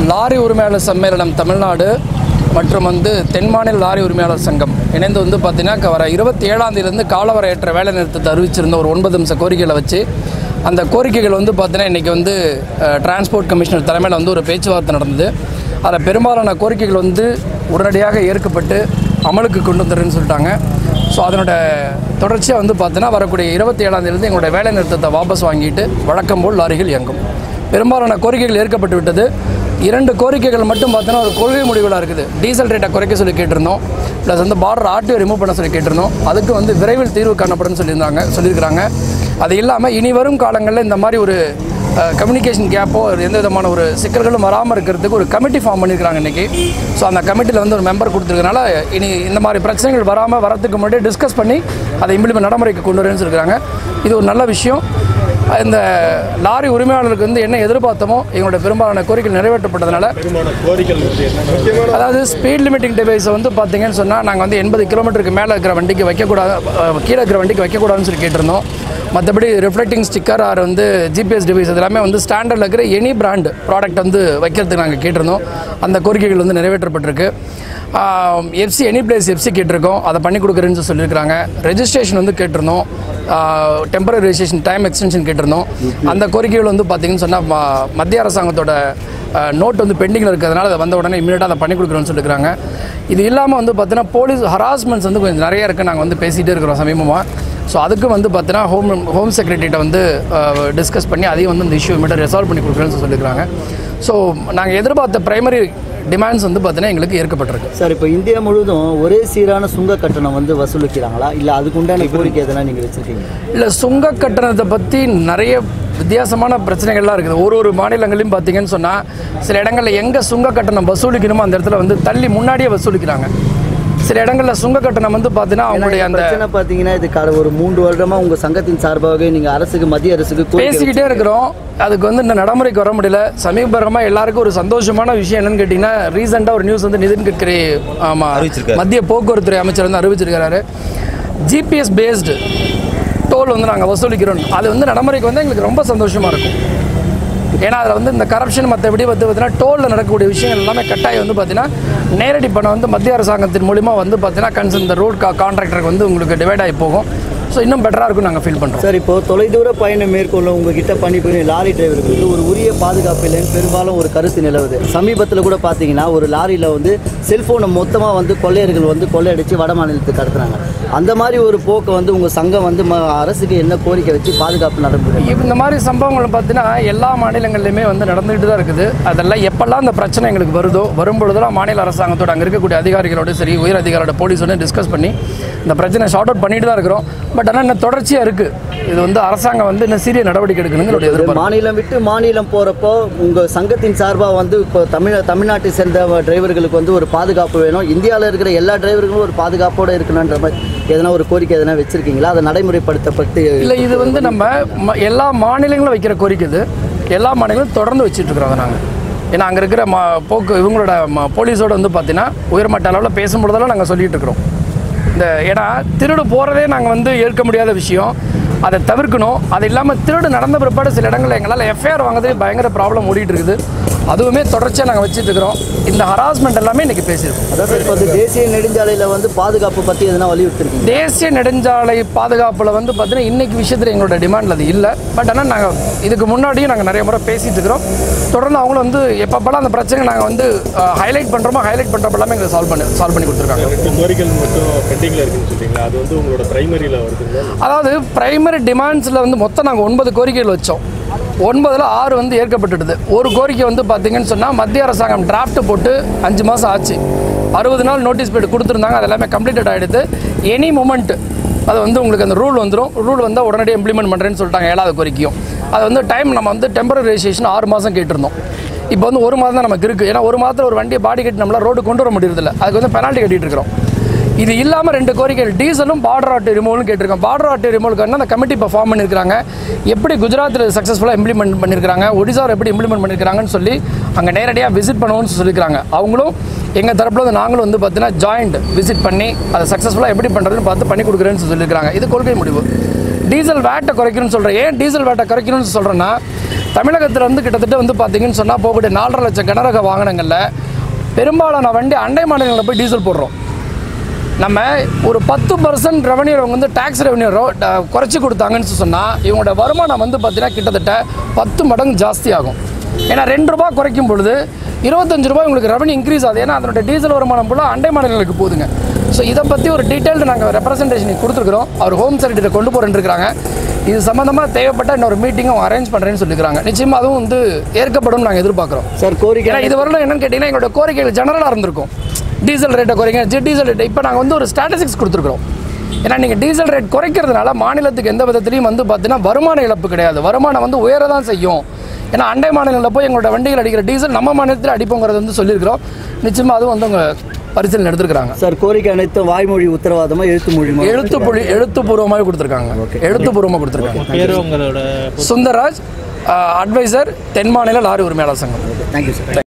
Lorry உரிமையாளர் சம்மேளனம் தமிழ்நாடு மற்றும் வந்து தென் மாநில லாரி உரிமையாளர் சங்கம் இணைந்து வந்து பார்த்தீங்கன்னா வர இருபத்தி ஏழாம் தேதியிலேருந்து காலவரையற்ற வேலை நிறுத்தத்தை அறிவிச்சிருந்த ஒரு ஒன்பது நிமிஷ கோரிக்கைகளை வச்சு அந்த கோரிக்கைகள் வந்து பார்த்தீங்கன்னா இன்றைக்கி வந்து டிரான்ஸ்போர்ட் கமிஷனர் தலைமையில் வந்து ஒரு பேச்சுவார்த்தை நடந்தது அதில் பெரும்பாலான கோரிக்கைகள் வந்து உடனடியாக ஏற்கப்பட்டு அமலுக்கு கொண்டு வந்துருன்னு சொல்லிட்டாங்க ஸோ அதனோட தொடர்ச்சியாக வந்து பார்த்தீங்கன்னா வரக்கூடிய இருபத்தி ஏழாம் தேதியிலிருந்து எங்களுடைய வேலை நிறுத்தத்தை வாபஸ் வாங்கிட்டு வழக்கம் போல் லாரிகள் இயங்கும் பெரும்பாலான கோரிக்கைகள் ஏற்கப்பட்டு விட்டது இரண்டு கோரிக்கைகள் மட்டும் பார்த்தீங்கன்னா ஒரு கொள்கை முடிவுகளாக இருக்குது டீசல் ரேட்டை குறைக்க சொல்லி கேட்டிருந்தோம் ப்ளஸ் வந்து பார்டர் ஆர்டிஓ ரிமூவ் பண்ண சொல்லி கேட்டிருந்தோம் அதுக்கு வந்து விரைவில் தீர்வு காணப்படும் சொல்லியிருந்தாங்க சொல்லியிருக்கிறாங்க அது இல்லாமல் இனி வரும் காலங்களில் இந்த மாதிரி ஒரு கம்யூனிகேஷன் கேப்போ எந்த விதமான ஒரு சிக்கல்களும் வராமல் இருக்கிறதுக்கு ஒரு கமிட்டி ஃபார்ம் பண்ணியிருக்காங்க இன்றைக்கி ஸோ அந்த கமிட்டியில் வந்து ஒரு மெம்பர் கொடுத்துருக்கனால இனி இந்த மாதிரி பிரச்சனைகள் வராமல் வரதுக்கு முன்னாடி டிஸ்கஸ் பண்ணி அதை இம்ப்ளிமெண்ட் நடைமுறைக்கு கொண்டு வரேன்னு சொல்லியிருக்காங்க இது ஒரு நல்ல விஷயம் இந்த லாரி உரிமையாளர்களுக்கு வந்து என்ன எதிர்பார்த்தமோ எங்களுடைய பெரும்பாலான கோரிக்கைகள் நிறைவேற்றப்பட்டதுனால பெரும்பாலான கோரிக்கைகள் வந்து என்ன முக்கியமான அதாவது ஸ்பீட் லிமிட்டிங் டிவைஸை வந்து பார்த்தீங்கன்னு சொன்னால் நாங்கள் வந்து எண்பது கிலோமீட்டருக்கு மேலே இருக்கிற வண்டிக்கு வைக்கக்கூடாது அஹ், கீழே இருக்கிற வண்டிக்கு வைக்கக்கூடாதுன்னு சொல்லி கேட்டிருந்தோம் மற்றபடி ரிஃப்ளெக்டிங் ஸ்டிக்கர் ஆர் வந்து ஜிபிஎஸ் டிவைஸ் இதெல்லாமே வந்து ஸ்டாண்டர்டில் இருக்கிற எனி பிராண்ட் ப்ராடக்ட் வந்து வைக்கிறதுக்கு நாங்கள் கேட்டிருந்தோம் அந்த கோரிக்கைகள் வந்து நிறைவேற்றப்பட்டிருக்கு எஃப்சி எனி பிளேஸ் எஃப்சி கேட்டிருக்கோம் அதை பண்ணி கொடுக்குறேன்னு சொல்லி சொல்லியிருக்கிறாங்க ரெஜிஸ்ட்ரேஷன் வந்து கேட்டிருந்தோம் டெம்பரரி ரெஜிஸ்ட்ரேஷன் டைம் எக்ஸ்டென்ஷன் கேட்டிருந்தோம் அந்த கோரிக்கைகள் வந்து பார்த்தீங்கன்னு சொன்னால் மத்திய அரசாங்கத்தோட நோட் வந்து பெண்டிங்கில் இருக்கிறதுனால அதை வந்த உடனே இமீடியட்டாக அதை பண்ணி கொடுக்குறோன்னு சொல்லியிருக்காங்க இது இல்லாமல் வந்து பார்த்தீங்கன்னா போலீஸ் ஹராஸ்மெண்ட்ஸ் வந்து கொஞ்சம் நிறைய இருக்குது நாங்கள் வந்து பேசிகிட்டே இருக்கிறோம் சமீபமாக ஸோ அதுக்கு வந்து பார்த்தீங்கன்னா ஹோம் ஹோம் செக்ரட்டரிட்ட வந்து டிஸ்கஸ் பண்ணி அதையும் வந்து இந்த இஷ்யூ மட்டும் ரெசால்வ் பண்ணி கொடுக்குறேன்னு சொல்லியிருக்காங்க ஸோ நாங்கள் எதிர்பார்த்த பிரைமரி டிமாண்ட்ஸ் வந்து பார்த்தீங்கன்னா எங்களுக்கு ஏற்கப்பட்டிருக்கு சார் இப்போ இந்தியா முழுவதும் ஒரே சீரான சுங்க கட்டணம் வந்து வசூலிக்கிறாங்களா இல்லை அதுக்கு உண்டான கோரிக்கை எதனா நீங்கள் வச்சுருக்கீங்க இல்லை சுங்க கட்டணத்தை பற்றி நிறைய வித்தியாசமான பிரச்சனைகள்லாம் இருக்குது ஒரு ஒரு மாநிலங்களையும் பார்த்தீங்கன்னு சொன்னால் சில இடங்களில் எங்கே சுங்க கட்டணம் வசூலிக்கணுமோ அந்த இடத்துல வந்து தள்ளி முன்னாடியே வசூலிக்கிறாங்க சில இடங்களில் சுங்க கட்டணம் வந்து பார்த்தீங்கன்னா அவங்களுடைய அந்த பிரச்சனை பார்த்தீங்கன்னா இது கடை ஒரு மூன்று வருடமாக உங்கள் சங்கத்தின் சார்பாக நீங்கள் அரசுக்கு மத்திய அரசுக்கு கோரிக்கை பேசிக்கிட்டே இருக்கிறோம் அதுக்கு வந்து இந்த நடைமுறைக்கு வர முடியல சமீபகரமாக எல்லாருக்கும் ஒரு சந்தோஷமான விஷயம் என்னன்னு கேட்டிங்கன்னா ரீசெண்டாக ஒரு நியூஸ் வந்து நிதின் கட்கரி ஆமாம் அறிவிச்சிருக்காரு. மத்திய போக்குவரத்துறை அமைச்சர் வந்து அறிவிச்சிருக்காரு ஜிபிஎஸ் பேஸ்டு டோல் வந்து நாங்கள் வசூலிக்கிறோம் அது வந்து நடைமுறைக்கு வந்து எங்களுக்கு ரொம்ப சந்தோஷமாக இருக்கும் ஏன்னா அதில் வந்து இந்த கரப்ஷன் மற்றபடி வந்து பார்த்தீங்கன்னா டோலில் நடக்கக்கூடிய விஷயங்கள் எல்லாமே கட்டாயம் வந்து பார்த்தீங்கன்னா நேரடி பணம் வந்து மத்திய அரசாங்கத்தின் மூலிமா வந்து பார்த்தீங்கன்னா கன்சர்ன் இந்த ரோட் கா கான்ட்ராக்டருக்கு வந்து உங்களுக்கு டிவைட் ஆகி போகும் ஸோ இன்னும் பெட்டராக இருக்கும் நாங்கள் ஃபீல் பண்ணுறோம் சார் இப்போ தொலைதூர பயணம் மேற்கொள்ள உங்ககிட்ட பணிபுரியும் லாரி டிரைவர்களுக்கு ஒரு உரிய பாதுகாப்பு இல்லைன்னு பெரும்பாலும் ஒரு கருத்து நிலவுது சமீபத்தில் கூட பார்த்தீங்கன்னா ஒரு லாரியில் வந்து செல்ஃபோனை மொத்தமாக வந்து கொள்ளையர்கள் வந்து கொள்ளையடிச்சு வட மாநிலத்துக்கு கடத்துறாங்க அந்த மாதிரி ஒரு போக்கை வந்து உங்கள் சங்கம் வந்து ம- அரசுக்கு என்ன கோரிக்கை வச்சு பாதுகாப்பு நடைமுறை இப்ப இந்த மாதிரி சம்பவங்கள் பார்த்தீங்கன்னா எல்லா மாநிலங்கள்லையுமே வந்து நடந்துகிட்டு தான் இருக்குது அதெல்லாம் எப்பெல்லாம் இந்த பிரச்சனை எங்களுக்கு வருதோ வரும்பொழுதெல்லாம் மாநில அரசாங்கத்தோட அங்கே இருக்கக்கூடிய அதிகாரிகளோட சரி உயர் அதிகாரியோட போலீஸோட டிஸ்கஸ் பண்ணி இந்த பிரச்சனை ஷார்ட் அவுட் பண்ணிட்டு தான் இருக்கிறோம் பட் ஆனால் இன்னும் தொடர்ச்சியாக இருக்குது இது வந்து அரசாங்கம் வந்து இன்னும் சீரிய நடவடிக்கை எடுக்கணுங்கிறது எதிர்பார்ப்பு மாநிலம் விட்டு மாநிலம் போகிறப்போ உங்கள் சங்கத்தின் சார்பாக வந்து இப்போ தமிழ் தமிழ்நாட்டை சேர்ந்த டிரைவர்களுக்கு வந்து ஒரு பாதுகாப்பு வேணும் இந்தியாவில் இருக்கிற எல்லா டிரைவர்களும் ஒரு பாதுகாப்போடு இருக்கணுன்ற மாதிரி எதனா ஒரு கோரிக்கை எதனா வச்சுருக்கீங்களா அதை நடைமுறைப்படுத்தப்பட்டு இல்லை இது வந்து நம்ம ம- எல்லா மாநிலங்களும் வைக்கிற கோரிக்கை இது எல்லா மாநிலங்களும் தொடர்ந்து வச்சுட்டு இருக்கிறோம் அதை நாங்கள் ஏன்னா அங்கே இருக்கிற மா போக்கு இவங்களோட ம- போலீஸோட வந்து பார்த்தீங்கன்னா உயர்மட்ட அளவில் பேசும்பொழுதெல்லாம் நாங்கள் சொல்லிட்டு இருக்கிறோம் இந்த ஏன்னா திருடு போகிறதே நாங்கள் வந்து ஏற்க முடியாத விஷயம் அதை தவிர்க்கணும் அது இல்லாமல் திருடு நடந்த பிற்பாடு சில இடங்களில் எங்களால் எஃப்ஐஆர் வாங்குறதே பயங்கர ப்ராப்ளம் ஓடிட்டு இருக்குது அதுவுமே தொடர்ச்சியாக நாங்கள் வச்சுட்டு இருக்கிறோம் இந்த ஹராஸ்மெண்ட் எல்லாமே இன்றைக்கி பேசியிருக்கோம் அதாவது இப்போ வந்து தேசிய நெடுஞ்சாலையில் வந்து பாதுகாப்பு பற்றி எதனா வலியுறுத்திருக்கீங்க தேசிய நெடுஞ்சாலை பாதுகாப்பில் வந்து பார்த்தீங்கன்னா இன்னைக்கு விஷயத்தில் எங்களோட டிமாண்டில் அது இல்லை பட் ஆனால் நாங்கள் இதுக்கு முன்னாடியும் நாங்கள் நிறைய முறை பேசிட்டு இருக்கிறோம் தொடர்ந்து அவங்களும் வந்து எப்பப்பெல்லாம் அந்த பிரச்சனை நாங்கள் வந்து ஹைலைட் பண்ணுறோமோ ஹைலைட் பண்ணுறப்ப எல்லாமே எங்களுக்கு சால்வ் பண்ணி சால்வ் பண்ணி கொடுத்துருக்காங்க ரெண்டு கோரிக்கைகள் மட்டும் பெண்டிங்கில் இருக்குன்னு சொல்றீங்களா அது வந்து உங்களோட பிரைமரியில் வருதுங்களா அதாவது பிரைமரி டிமாண்ட்ஸில் வந்து மொத்தம் நாங்கள் ஒன்பது கோரிக்கைகள் வச்சோம் ஒன்பதில் ஆறு வந்து ஏற்கப்பட்டுடுது ஒரு கோரிக்கை வந்து பார்த்தீங்கன்னு சொன்னால் மத்திய அரசாங்கம் டிராஃப்ட் போட்டு அஞ்சு மாதம் ஆச்சு அறுபது நாள் நோட்டீஸ் பீரியட் கொடுத்துருந்தாங்க அது எல்லாமே கம்ப்ளீட்டட் ஆகிடுது எனி மூமெண்ட் அது வந்து உங்களுக்கு அந்த ரூல் வந்துடும் ரூல் வந்தால் உடனடியாக இம்ப்ளிமெண்ட் பண்ணுறேன்னு சொல்லிட்டாங்க ஏழாவது கோரிக்கையும் அது வந்து டைம் நம்ம வந்து டெம்பரரி ரெஜிஸ்ட்ரேஷன் ஆறு மாதம் கேட்டிருந்தோம் இப்போ வந்து ஒரு மாதம் தான் நமக்கு இருக்குது ஏன்னா ஒரு மாதத்தில் ஒரு வண்டியை பாடி கட்டி நம்மளால் ரோடு கொண்டு வர முடியறதில்ல அதுக்கு வந்து பெனால்ட்டி கட்டிட்டு இருக்கிறோம் இது இல்லாமல் ரெண்டு கோரிக்கைகள் டீசலும் பார்டர் ஆட்டோ ரிமூவலும் கேட்டிருக்கோம் பார்டர் ஆட்டோ ரிமூவலுக்கு அந்த கமிட்டி இப்போ ஃபார்ம் பண்ணியிருக்காங்க எப்படி குஜராத்தில் சக்ஸஸ்ஃபுல்லாக இம்ப்ளிமெண்ட் பண்ணியிருக்காங்க ஒடிசாவில் எப்படி இம்ப்ளிமெண்ட் பண்ணியிருக்காங்கன்னு சொல்லி அங்கே நேரடியாக விசிட் பண்ணுவோம்னு சொல்லியிருக்காங்க அவங்களும் எங்கள் தரப்புல வந்து நாங்களும் வந்து பார்த்தீங்கன்னா ஜாயிண்ட் விசிட் பண்ணி அதை சக்ஸஸ்ஃபுல்லாக எப்படி பண்ணுறதுன்னு பார்த்து பண்ணி கொடுக்குறேன்னு சொல்லியிருக்காங்க இது கொள்கை முடிவு டீசல் வேட்டை குறைக்கணும்னு சொல்கிறேன் ஏன் டீசல் வேட்டை குறைக்கணும்னு சொல்கிறேன்னா தமிழகத்தில் வந்து கிட்டத்தட்ட வந்து பார்த்தீங்கன்னு சொன்னால் போகக்கூடிய நாலரை லட்சம் கனரக வாகனங்களில் பெரும்பாலான வண்டி அண்டை மாநிலங்களில் போய் டீசல் போடுறோம் நம்ம ஒரு பத்து பர்சன்ட் ரெவன்யூ அவங்க வந்து டேக்ஸ் ரெவன்யூ குறைச்சி கொடுத்தாங்கன்னு சொன்னால் இவங்களோட வருமானம் வந்து பார்த்தீங்கன்னா கிட்டத்தட்ட பத்து மடங்கு ஜாஸ்தி ஆகும் ஏன்னா ரெண்டு ரூபா குறைக்கும் பொழுது இருபத்தஞ்சு ரூபாய் உங்களுக்கு ரெவன்யூ இன்க்ரீஸ் ஆகுது ஏன்னா அதனோட டீசல் வருமானம் ஃபுல்லாக அண்டை மாநிலங்களுக்கு போகுதுங்க ஸோ இதை பற்றி ஒரு டீட்டெயில்டு நாங்கள் ரெப்ரசன்டேஷன் கொடுத்துருக்குறோம் அவர் ஹோம் செக்ரட்டரி கொண்டு போகிறேன்னு இருக்காங்க இது சம்மந்தமாக தேவைப்பட்ட இன்னொரு மீட்டிங்கும் அரேஞ்ச் பண்ணுறேன்னு சொல்லியிருக்காங்க நிச்சயமாக அதுவும் வந்து ஏற்கப்படும் நாங்கள் எதிர்பார்க்குறோம் சார் கோரிக்கை ஏன்னா இது வரலாம் என்னன்னு கேட்டிங்கன்னா எங்களோட கோரிக்கைகள் ஜெனரலாக இருந்திருக்கும் டீசல் ரேட்டை குறைங்க ஜி டீசல் ரேட் இப்போ நாங்கள் வந்து ஒரு ஸ்டாட்டிஸ்டிக்ஸ் கொடுத்துருக்குறோம் ஏன்னா நீங்கள் டீசல் ரேட் குறைக்கிறதுனால மாநிலத்துக்கு எந்த விதத்துலையும் வந்து பார்த்தீங்கன்னா வருமான இழப்பு கிடையாது வருமானம் வந்து உயர தான் செய்யும் ஏன்னா அண்டை மாநிலங்களில் போய் எங்களோட வண்டிகள் அடிக்கிற டீசல் நம்ம மாநிலத்தில் அடிப்போங்கிறது வந்து சொல்லியிருக்கிறோம் நிச்சயமாக அதுவும் வந்து அவங்க பரிசீலனை எடுத்திருக்கிறாங்க சார் கோரிக்கை அனைத்தும் வாய்மொழி உத்தரவாதமா எழுத்து மொழிமா எழுத்து பொழி எழுத்துப்பூர்வமாக கொடுத்துருக்காங்க எழுத்துப்பூர்வமாக கொடுத்துருக்காங்க பேர் உங்களோட சுந்தர்ராஜ் அட்வைசர் தென் மாநில லாரி உரிமையாளர் சங்கம் தேங்க்யூ சார்